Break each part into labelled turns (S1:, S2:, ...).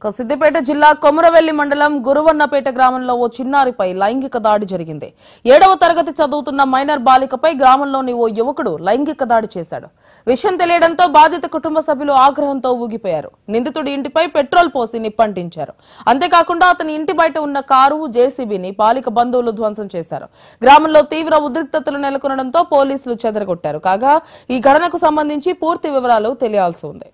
S1: ఇక సిద్దిపేట జిల్లా కొమురవెల్లి మండలం గురువన్నపేట గ్రామంలో ఓ చిన్నారిపై లైంగిక దాడి జరిగింది ఏడవ తరగతి చదువుతున్న మైనర్ బాలికపై గ్రామంలోని ఓ యువకుడు లైంగిక దాడి చేశాడు విషయం తెలియడంతో బాధిత కుటుంబ సభ్యులు ఆగ్రహంతో ఊగిపోయారు నిందితుడి ఇంటిపై పెట్రోల్ పోసి నిప్పంటించారు అంతేకాకుండా అతని ఇంటి బయట ఉన్న కారు జేసీబీని బాలిక బంధువులు ధ్వంసం చేశారు గ్రామంలో తీవ్ర ఉద్రిక్తతలు నెలకొనడంతో పోలీసులు చెదరగొట్టారు కాగా ఈ ఘటనకు సంబంధించి పూర్తి వివరాలు తెలియాల్సి ఉంది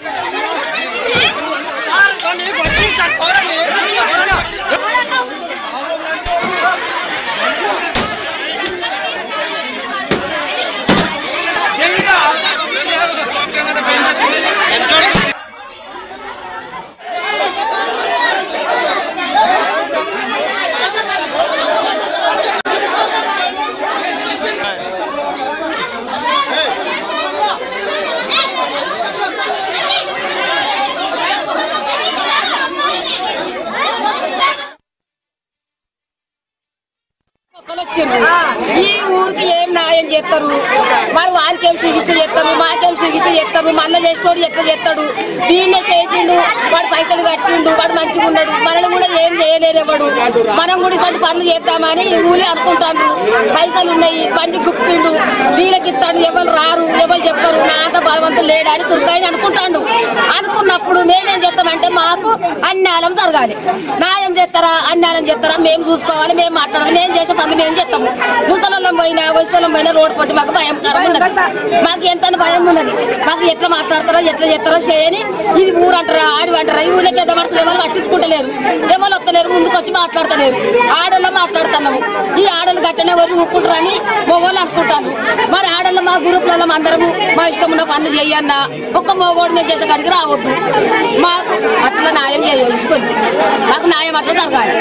S2: ఒక్కరు వచ్చిండ్రు. ఈ ఊరికి ఏం న్యాయం చేస్తారు మరి వానికేం చికిత్స చేస్తారు మాకేం చికిత్స చేస్తారు మళ్ళీ చేసేటోడు ఎట్లా చేస్తాడు దీన్నే చేసిండు వాడు పైసలు కట్టిండు వాడు మంచిగా ఉన్నాడు మనల్ని కూడా ఏం చేయలేరు ఎవడు మనం కూడా ఇటువంటి పనులు చేద్దామని ఈ ఊళ్ళో అనుకుంటాను పైసలు ఉన్నాయి బండి గుప్పిండు వీళ్ళకి ఇస్తాడు ఎవరు రారు ఎవరు చెప్పరు నా అంత బలవంతులు లేడని తుర్కాయని అనుకుంటాడు అనుకున్నప్పుడు మేమేం చేస్తామంటే మాకు అన్యాయం జరగాలి న్యాయం చేస్తారా అన్యాయం చేస్తారా మేము చూసుకోవాలి మేము మాట్లాడాలి మేము చేసే పనులు మేము చేస్తాము ముసలం పోయినా వయసులం పోయినా రోడ్డు పట్టి మాకు భయం కరం ఉన్నది మాకు ఎంత భయం ఉన్నది మాకు ఎట్లా మాట్లాడతారో ఎట్లా చేస్తారో చేయని ఇది ఊరు అంటారా ఆడి అంటారా ఈ ఊళ్ళో పెద్ద మనుషులు ఎవరు పట్టించుకుంటలేరు ఎవరు వస్తలేరు ముందుకు వచ్చి మాట్లాడతలేరు ఆడోళ్ళు మాట్లాడుతున్నాము ఈ ఆడోళ్ళు గట్టనే వచ్చి ఊక్కుంటారని మొగోళ్ళు అనుకుంటాను మరి ఆడోళ్ళు మా గ్రూప్లలో అందరము మా ఇష్టం ఉన్న పనులు చేయన్నా ఒక్క మొగోడు మేము చేసే కాడికి రావద్దు మాకు అట్లా న్యాయం చేసుకోండి మాకు న్యాయం అట్లా జరగాలి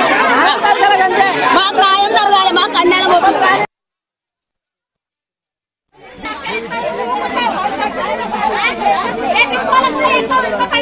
S2: మాకు న్యాయం జరగాలి మాకు అన్యాయం వద్దు
S3: ఏ పిల్లలకు ఎంతో ఇంకా